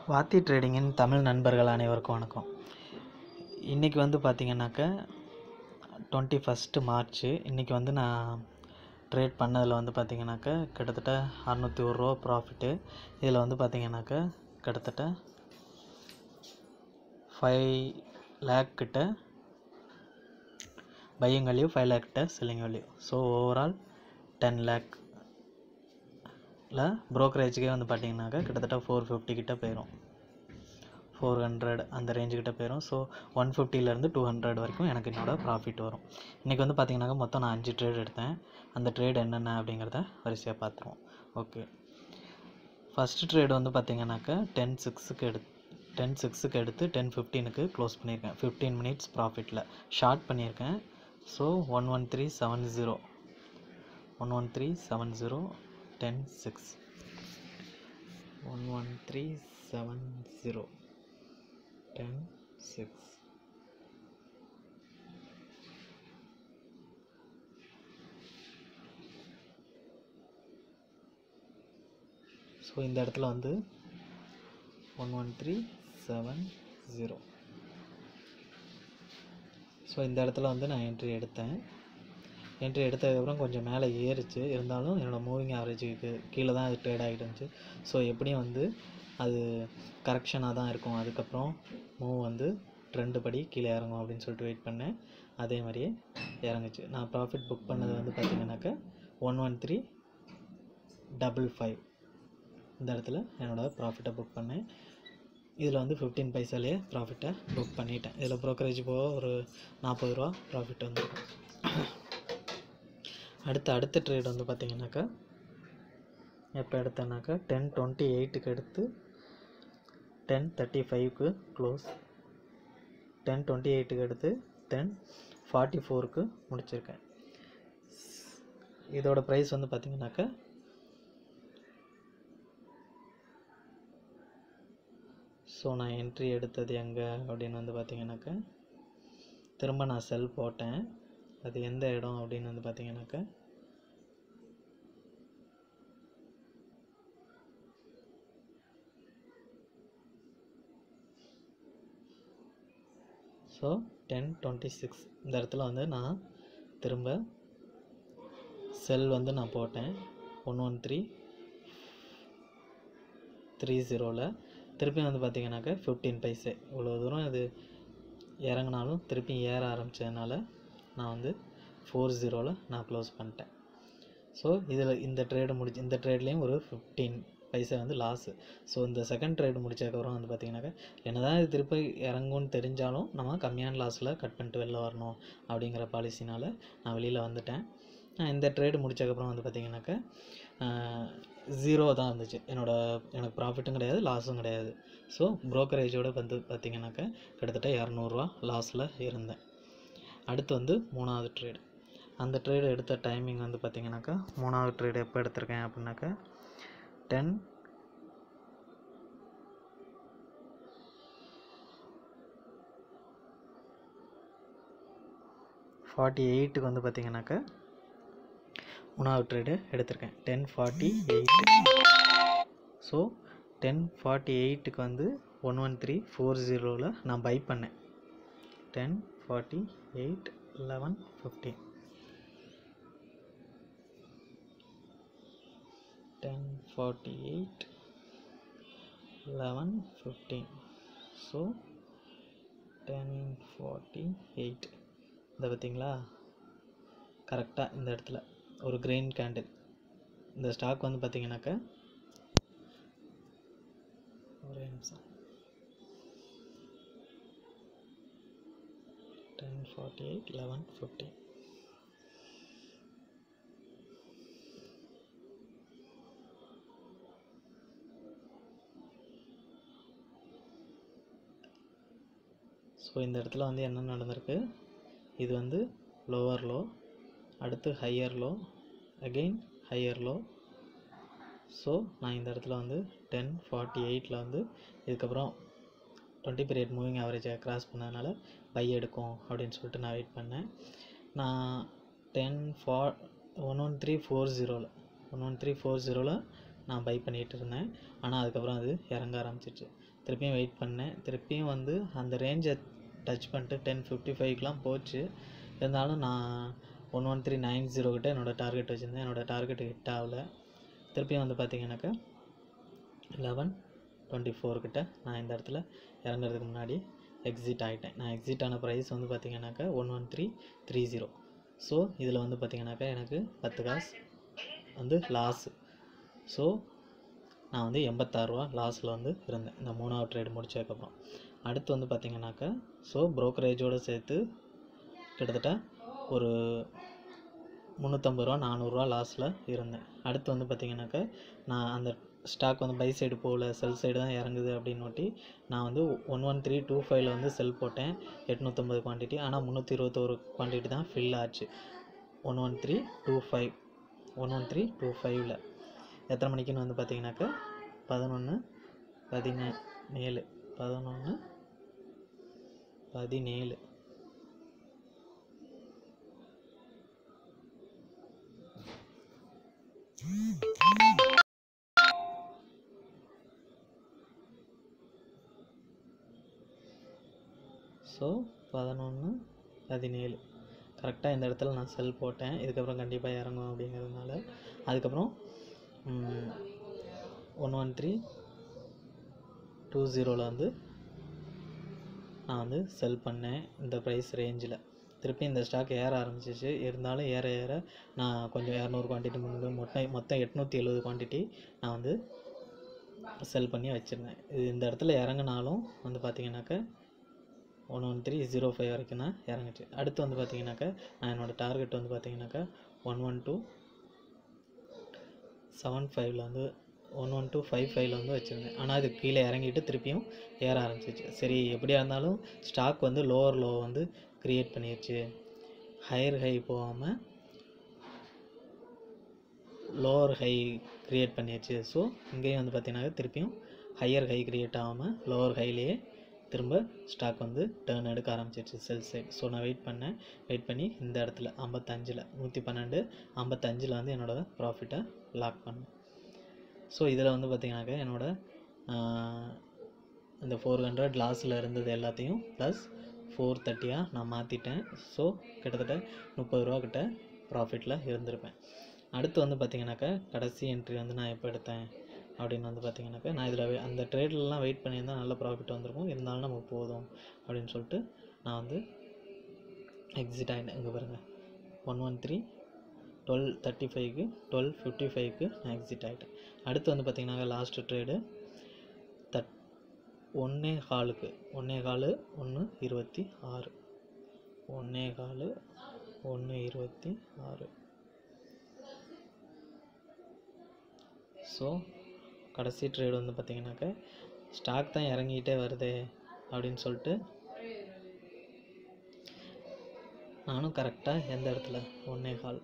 வாத்தி ட்ரேடிங்கின் தமிழ் நண்பர்கள் அனைவருக்கும் வணக்கம் இன்றைக்கி வந்து பார்த்திங்கனாக்கா டுவெண்ட்டி ஃபஸ்ட்டு மார்ச்சு இன்றைக்கி வந்து நான் ட்ரேட் பண்ணதில் வந்து பார்த்திங்கனாக்கா கிட்டத்தட்ட அறநூற்றி ஒரு ரூபா ப்ராஃபிட்டு இதில் வந்து பார்த்திங்கனாக்கா கிட்டத்தட்ட ஃபைவ் லேக் கிட்ட பையிங் வேல்யூ ஃபைவ் லேக் கிட்ட selling value so overall ten lakh இல்லை ப்ரோக்கரேஜுக்கே வந்து பார்த்தீங்கன்னாக்கா கிட்டத்தட்ட ஃபோர் ஃபிஃப்டி கிட்ட போயிடும் ஃபோர் ஹண்ட்ரட் அந்த ரேஞ்சு கிட்ட போயிடும் ஸோ ஒன் ஃபிஃப்டிலேருந்து டூ ஹண்ட்ரட் வரைக்கும் எனக்கு என்னோட ப்ராஃபிட் வரும் இன்றைக்கி வந்து பார்த்தீங்கன்னாக்கா மொத்தம் நான் அஞ்சு ட்ரேட் எடுத்தேன் அந்த ட்ரேட் என்னென்ன அப்படிங்கிறத வரிசையாக பார்த்துருவோம் ஓகே ஃபஸ்ட்டு ட்ரேடு வந்து பார்த்தீங்கன்னாக்கா டென் சிக்ஸுக்கு எடு டென் சிக்ஸுக்கு எடுத்து டென் ஃபிஃப்டீனுக்கு க்ளோஸ் பண்ணியிருக்கேன் ஃபிஃப்டீன் மினிட்ஸ் ப்ராஃபிட்டில் ஷார்ட் பண்ணியிருக்கேன் so one one three seven zero one one three seven zero ten six one one three seven zero ten six so இந்த இடத்துல வந்து one one three seven zero so இந்த இடத்துல வந்து நான் என்ட்ரி எடுத்தேன் என்ட்ரி எடுத்ததுக்கப்புறம் கொஞ்சம் மேலே ஏறிச்சு இருந்தாலும் என்னோடய மூவிங் ஆவரேஜுக்கு கீழே தான் அது ட்ரேட் ஆகிட்டு இருந்துச்சு ஸோ எப்படியும் வந்து அது கரெக்ஷனாக தான் இருக்கும் அதுக்கப்புறம் மூவ் வந்து ட்ரெண்டு படி கீழே இறங்கும் அப்படின்னு சொல்லிட்டு வெயிட் பண்ணேன் அதே மாதிரியே இறங்குச்சு நான் ப்ராஃபிட் புக் பண்ணது வந்து பார்த்தீங்கன்னாக்கா one one three double five இந்த இடத்துல என்னோடய ப்ராஃபிட்டை புக் பண்ணேன் இதில் வந்து ஃபிஃப்டீன் பைசாலேயே ப்ராஃபிட்டை புக் பண்ணிட்டேன் இதில் ப்ரோக்கரேஜ் போக ஒரு நாற்பது ரூபா ப்ராஃபிட் வந்துருக்கும் அடுத்த அடுத்த ட்ரேட் வந்து பார்த்தீங்கன்னாக்கா எப்போ எடுத்தேன்னாக்கா டென் டுவெண்ட்டி எயிட்டுக்கு எடுத்து டென் தேர்ட்டி ஃபைவ்க்கு க்ளோஸ் டென் டுவெண்ட்டி எயிட்டுக்கு எடுத்து டென் ஃபார்ட்டி ஃபோருக்கு முடிச்சிருக்கேன் இதோட ப்ரைஸ் வந்து பார்த்தீங்கன்னாக்கா ஸோ நான் என்ட்ரி எடுத்தது எங்கே அப்படின்னு வந்து பார்த்தீங்கன்னாக்கா திரும்ப நான் செல் போட்டேன் அது எந்த இடம் அப்படின்னு வந்து பார்த்தீங்கன்னாக்கா ஸோ டென் டுவெண்ட்டி சிக்ஸ் இந்த இடத்துல வந்து நான் திரும்ப செல் வந்து நான் போட்டேன் ஒன் ஒன் த்ரீ த்ரீ ஜீரோவில் திருப்பி வந்து பார்த்தீங்கன்னாக்கா ஃபிஃப்டீன் பைசே இவ்வளோ தூரம் இது இறங்கினாலும் திருப்பி ஏற ஆரம்பித்ததுனால நான் வந்து ஃபோர் ஜீரோவில் நான் க்ளோஸ் பண்ணிட்டேன் ஸோ இதில் இந்த ட்ரேடு முடிச்சு இந்த ட்ரேட்லேயும் ஒரு ஃபிஃப்டீன் பைசா வந்து லாஸு ஸோ இந்த செகண்ட் ட்ரேடு முடிச்சதுக்கப்புறம் வந்து பார்த்திங்கனாக்கா என்ன தான் இது திருப்பி இறங்கும்னு தெரிஞ்சாலும் நம்ம கம்மியான லாஸில் கட் பண்ணிட்டு வெளில வரணும் அப்படிங்கிற பாலிசினால் நான் வெளியில் வந்துட்டேன் இந்த ட்ரேடு முடிச்சதுக்கப்புறம் வந்து பார்த்திங்கனாக்கா ஜீரோ தான் இருந்துச்சு என்னோடய எனக்கு ப்ராஃபிட்டும் கிடையாது லாஸும் கிடையாது ஸோ ப்ரோக்கரேஜோடு வந்து பார்த்திங்கனாக்கா கிட்டத்தட்ட இரநூறுவா லாஸில் இருந்தேன் அடுத்து வந்து மூணாவது ட்ரேடு அந்த ட்ரேடு எடுத்த டைமிங் வந்து பார்த்திங்கனாக்கா மூணாவது ட்ரேடு எப்போ எடுத்திருக்கேன் அப்படின்னாக்கா டென் ஃபார்ட்டி எயிட்டுக்கு வந்து பார்த்திங்கனாக்கா மூணாவது ட்ரேடு எடுத்திருக்கேன் ten forty eight so ten forty எயிட்டுக்கு வந்து ஒன் ஒன் த்ரீ ஃபோர் ஜீரோவில் நான் பை பண்ணேன் ten forty eight eleven fifteen ten forty eight eleven fifteen so ten forty eight இந்த பார்த்தீங்களா கரெக்டாக இந்த இடத்துல ஒரு கிரீன் கேண்டில் இந்த ஸ்டாக் வந்து பார்த்தீங்கன்னாக்கா ஒரே நிமிஷம் ten forty eight eleven fifteen so இந்த இடத்துல வந்து என்ன நடந்திருக்கு இது வந்து லோவர் லோ அடுத்து higher low again higher low so நான் இந்த இடத்துல வந்து டென் ஃபார்ட்டி எயிட்டில் வந்து இதுக்கப்புறம் டுவெண்ட்டி பீரியட் மூவிங் ஆவரேஜை கிராஸ் பண்ணதுனால பை எடுக்கும் அப்படின்னு சொல்லிட்டு நான் வெயிட் பண்ணேன் நான் டென் ஃபா ஒன் ஒன் த்ரீ ஃபோர் ஜீரோவில் ஒன் ஒன் த்ரீ ஃபோர் ஜீரோவில் நான் பை பண்ணிகிட்டு இருந்தேன் ஆனால் அதுக்கப்புறம் அது இறங்க ஆரம்பிச்சிச்சு திருப்பியும் வெயிட் பண்ணேன் திருப்பியும் வந்து அந்த ரேஞ்சை டச் பண்ணிட்டு டென் ஃபிஃப்டி ஃபைவ்க்கெலாம் போச்சு இருந்தாலும் நான் one one three nine zero கிட்ட என்னோடய டார்கெட் வச்சுருந்தேன் என்னோடய டார்கெட் ஹிட் ஆகல திருப்பியும் வந்து பார்த்தீங்கன்னாக்கா லெவன் டுவெண்ட்டி ஃபோர் கிட்ட நான் இந்த இடத்துல இறங்குறதுக்கு முன்னாடி எக்ஸிட் ஆகிட்டேன் நான் எக்ஸிட் ஆன ப்ரைஸ் வந்து பார்த்தீங்கன்னாக்கா one one three three zero so இதில் வந்து பார்த்தீங்கன்னாக்கா எனக்கு பத்து காசு வந்து லாஸு ஸோ நான் வந்து எண்பத்தாறுரூவா லாஸில் வந்து இருந்தேன் இந்த மூணாவது ட்ரேடு முடிச்சதுக்கப்புறம் அடுத்து வந்து பார்த்தீங்கன்னாக்கா ஸோ ப்ரோக்கரேஜோடு சேர்த்து கிட்டத்தட்ட ஒரு முந்நூற்றம்பது ரூபா நானூறுரூவா லாஸில் இருந்தேன் அடுத்து வந்து பார்த்தீங்கன்னாக்கா நான் அந்த ஸ்டாக் வந்து பை சைடு போகல செல் சைடு தான் இறங்குது அப்படின்னு ஒட்டி நான் வந்து ஒன் ஒன் த்ரீ டூ ஃபைவ்ல வந்து செல் போட்டேன் எட்நூற்றம்பது குவான்டிட்டி ஆனால் முந்நூற்றி இருபத்தோரு குவான்டிட்டி தான் ஃபில் ஆச்சு one one three two five one one three two ஃபைவ்ல எத்தனை மணிக்குன்னு வந்து பார்த்தீங்கன்னாக்கா பதினொன்று பதினேழு பதினொன்று பதினேழு ஸோ பதினொன்று பதினேழு கரெக்டாக இந்த இடத்துல நான் செல் போட்டேன் இதுக்கப்புறம் கண்டிப்பாக இறங்கும் அப்படிங்கிறதுனால அதுக்கப்புறம் ஒன் ஒன் த்ரீ டூ ஜீரோவில் வந்து நான் வந்து செல் பண்ணேன் இந்த ப்ரைஸ் ரேஞ்சில் திருப்பி இந்த ஸ்டாக் ஏற ஆரம்பிச்சிச்சு இருந்தாலும் ஏற ஏற நான் கொஞ்சம் இரநூறு குவான்டிட்டி முன்பு மொத்தம் மொத்தம் எட்நூற்றி எழுபது குவான்டிட்டி நான் வந்து செல் பண்ணி வச்சுருந்தேன் இது இந்த இடத்துல இறங்குனாலும் வந்து பார்த்தீங்கன்னாக்கா one one three zero five வரைக்கும் தான் இறங்குச்சு அடுத்து வந்து பார்த்தீங்கன்னாக்கா நான் என்னோடய டார்கெட் வந்து பார்த்தீங்கன்னாக்கா ஒன் ஒன் டூ செவன் ஃபைவ்ல வந்து ஒன் ஒன் டூ ஃபைவ் ஃபைவ்ல வந்து வச்சுருந்தேன் ஆனால் அது கீழே இறங்கிட்டு திருப்பியும் ஏற ஆரம்பிச்சிச்சு சரி எப்படியா இருந்தாலும் ஸ்டாக் வந்து லோவர் லோ வந்து க்ரியேட் பண்ணிடுச்சு ஹையர் ஹை போகாமல் லோவர் ஹை க்ரியேட் பண்ணிடுச்சு ஸோ இங்கேயும் வந்து பார்த்தீங்கன்னா திருப்பியும் ஹையர் ஹை க்ரியேட் ஆகாமல் லோவர் ஹைலேயே திரும்ப ஸ்டாக் வந்து டேர்ன் எடுக்க ஆரம்பிச்சிருச்சு செல் சைட் ஸோ நான் வெயிட் பண்ணேன் வெயிட் பண்ணி இந்த இடத்துல ஐம்பத்தஞ்சில் நூற்றி பன்னெண்டு ஐம்பத்தஞ்சில் வந்து என்னோடய ப்ராஃபிட்டை லாக் பண்ணேன் ஸோ இதில் வந்து பார்த்தீங்கன்னாக்கா என்னோட இந்த ஃபோர் ஹண்ட்ரட் லாஸில் இருந்தது எல்லாத்தையும் ப்ளஸ் ஃபோர் தேர்ட்டியாக நான் மாற்றிட்டேன் ஸோ கிட்டத்தட்ட முப்பது ரூபா கிட்ட ப்ராஃபிட்டில் இருந்திருப்பேன் அடுத்து வந்து பார்த்தீங்கன்னாக்கா கடைசி என்ட்ரி வந்து நான் எப்போ எடுத்தேன் அப்படின்னு வந்து பார்த்தீங்கன்னாக்கா நான் இதில் அந்த ட்ரேட்லலாம் வெயிட் பண்ணியிருந்தால் நல்ல ப்ராஃபிட் வந்திருக்கும் இருந்தாலும் நமக்கு போதும் அப்படின்னு சொல்லிட்டு நான் வந்து எக்ஸிட் ஆகிட்டேன் இங்கே பாருங்கள் one one three twelve thirty ஃபைவ்க்கு டுவெல் ஃபிஃப்டி ஃபைவ்க்கு நான் எக்ஸிட் ஆகிட்டேன் அடுத்து வந்து பார்த்தீங்கன்னாக்கா லாஸ்ட்டு ட்ரேடு தட் ஒன்றே காலுக்கு ஒன்றே காலு ஒன்று இருபத்தி ஆறு ஒன்றே காலு ஒன்று இருபத்தி ஆறு ஸோ கடைசி ட்ரேடு வந்து பார்த்தீங்கன்னாக்கா ஸ்டாக் தான் இறங்கிட்டே வருதே அப்படின்னு சொல்லிட்டு நானும் கரெக்டாக எந்த இடத்துல ஒன்றே கால்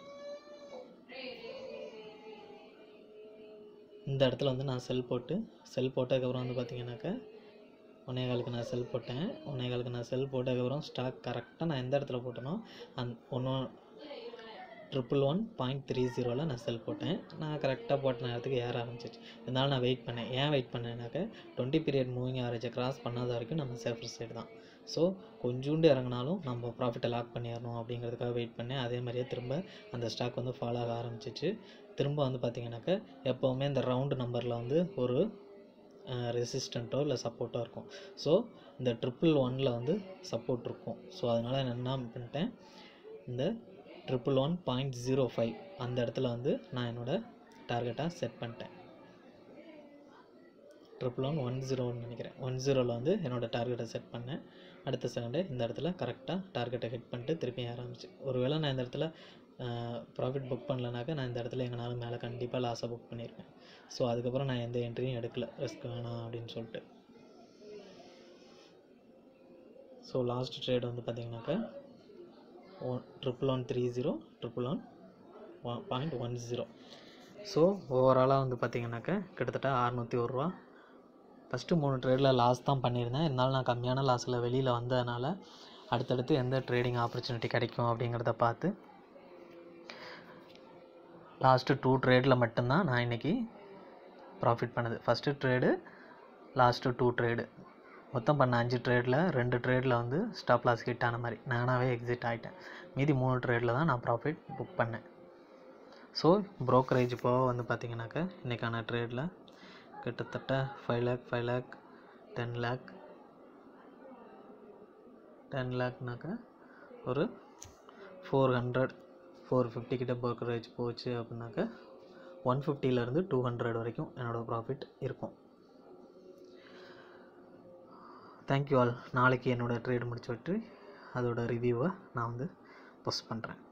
இந்த இடத்துல வந்து நான் செல் போட்டு செல் போட்டதுக்கப்புறம் வந்து பார்த்தீங்கன்னாக்கா ஒன்றே காலுக்கு நான் செல் போட்டேன் ஒன்றே காலுக்கு நான் செல் போட்டதுக்கப்புறம் ஸ்டாக் கரெக்டாக நான் எந்த இடத்துல போட்டேனோ அந் ஒன்று ட்ரிபிள் ஒன் பாயிண்ட் த்ரீ ஜீரோவில் நான் செல் போட்டேன் நான் கரெக்டாக போட்ட நேரத்துக்கு ஏற ஆரம்பிச்சிச்சு இருந்தாலும் நான் வெயிட் பண்ணேன் ஏன் வெயிட் பண்ணேன்னாக்க டுவெண்ட்டி பீரியட் மூவிங் ஆவரேஜை கிராஸ் பண்ணாத வரைக்கும் நம்ம சேஃபர் சைடு தான் ஸோ கொஞ்சோண்டு இறங்கினாலும் நம்ம ப்ராஃபிட்டை லாக் பண்ணிடணும் அப்படிங்கிறதுக்காக வெயிட் பண்ணேன் அதே மாதிரியே திரும்ப அந்த ஸ்டாக் வந்து ஃபாலோ ஆக ஆரம்பிச்சிச்சு திரும்ப வந்து பார்த்திங்கனாக்கா எப்போவுமே இந்த ரவுண்டு நம்பரில் வந்து ஒரு ரெசிஸ்டண்ட்டோ இல்லை சப்போர்ட்டோ இருக்கும் ஸோ இந்த ட்ரிபிள் ஒனில் வந்து சப்போர்ட் இருக்கும் ஸோ அதனால் நான் என்ன பண்ணிட்டேன் இந்த triple one point zero five அந்த இடத்துல வந்து நான் என்னோடய டார்கெட்டாக செட் பண்ணிட்டேன் ட்ரிபிள் ஒன் ஒன் ஜீரோன்னு நினைக்கிறேன் ஒன் ஜீரோவில் வந்து என்னோடய டார்கெட்டை செட் பண்ணேன் அடுத்த செகண்டு இந்த இடத்துல கரெக்டாக டார்கெட்டை ஹிட் பண்ணிட்டு திருப்பி ஆரம்பிச்சு ஒருவேளை நான் இந்த இடத்துல ப்ராஃபிட் புக் பண்ணலனாக்கா நான் இந்த இடத்துல எங்கனாலும் மேலே கண்டிப்பாக லாஸாக புக் பண்ணியிருப்பேன் ஸோ அதுக்கப்புறம் நான் எந்த என்ட்ரியும் எடுக்கல ரிஸ்க் வேணாம் அப்படின்னு சொல்லிட்டு ஸோ லாஸ்ட் ட்ரேட் வந்து பார்த்தீங்கன்னாக்கா one triple one three zero triple one one point one zero so ஓவராலாக வந்து பார்த்தீங்கன்னாக்கா கிட்டத்தட்ட அறநூற்றி ஒரு ரூபா ஃபஸ்ட்டு மூணு ட்ரேடில் லாஸ் தான் பண்ணியிருந்தேன் இருந்தாலும் நான் கம்மியான லாஸில் வெளியில் வந்ததுனால அடுத்தடுத்து எந்த ட்ரேடிங் ஆப்பர்ச்சுனிட்டி கிடைக்கும் அப்படிங்கிறத பார்த்து லாஸ்ட்டு டூ ட்ரேடில் மட்டும்தான் நான் இன்றைக்கி ப்ராஃபிட் பண்ணது first trade last two trade மொத்தம் பண்ண அஞ்சு ட்ரேடில் ரெண்டு ட்ரேடில் வந்து ஸ்டாப் லாஸ் ஹிட் ஆன மாதிரி நானாகவே எக்ஸிட் ஆகிட்டேன் மீதி மூணு ட்ரேடில் தான் நான் ப்ராஃபிட் புக் பண்ணேன் ஸோ ப்ரோக்கரேஜ் போக வந்து பார்த்தீங்கன்னாக்கா இன்றைக்கான ட்ரேடில் கிட்டத்தட்ட five lakh five lakh ten lakh ten லேக்னாக்கா ஒரு ஃபோர் ஹண்ட்ரட் ஃபோர் ஃபிஃப்டி கிட்ட ப்ரோக்கரேஜ் போச்சு அப்படின்னாக்கா ஒன் ஃபிஃப்டிலேருந்து டூ ஹண்ட்ரட் வரைக்கும் என்னோடய ப்ராஃபிட் இருக்கும் தேங்க்யூ ஆல் நாளைக்கு என்னோடய ட்ரேட் முடிச்சு விட்டு அதோட ரிவ்யூவை நான் வந்து போஸ்ட் பண்ணுறேன்